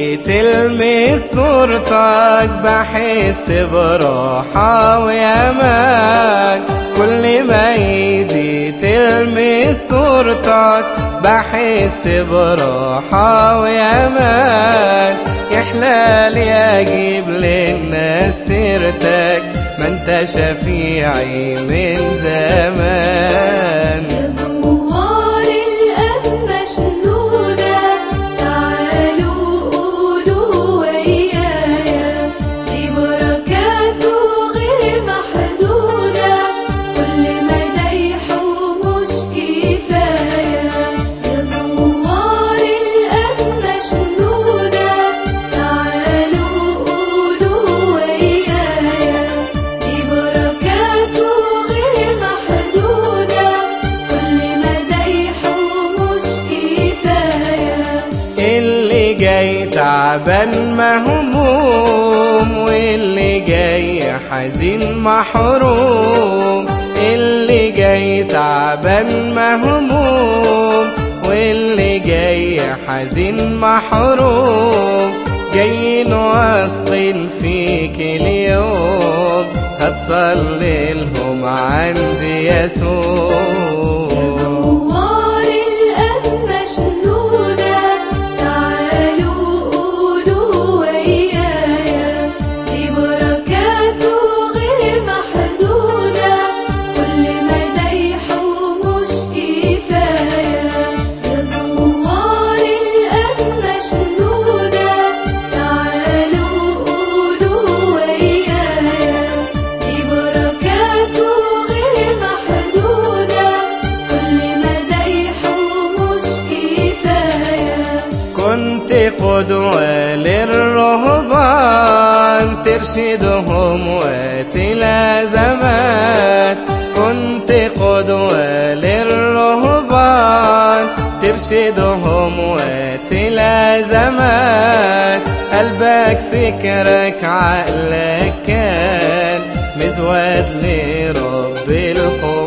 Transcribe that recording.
ايدي تلمس صورتك بحس براحة وأمان كل ما ايدي تلمس صورتك بحس براحة وأمان يحلالي أجيب للناس سيرتك ما انت شفيعي من زمان يا زوار الأب مشدودة تعالوا قولوا ويايا دي بركاته غير محدودة كل مدايحه مش كفاية يا زوار الأب مشدودة تعالوا قولوا ويايا دي بركاته غير محدودة كل مدايحه مش كفاية اللي جاي تعبان مهموم واللي جاي حزين محروم اللي جاي تعبان مهموم واللي جاي حزين محروم جايين واثقين فيك اليوم هتصلي لهم عند يسوع زوار الأب مشدودة تعالوا قولوا ويايا دي بركاته غير محدودة كل مدايحه مش كفاية يا زوار الأب مشدودة تعالوا قولوا ويايا دي بركاته غير محدودة كل مدايحه مش كفاية كنت قدوة للرهبان ترشدهم وقت الأزمات كنت قدوة للرهبان ترشدهم وقت الأزمات قلبك فكرك عقلك كان مزود لرب القوات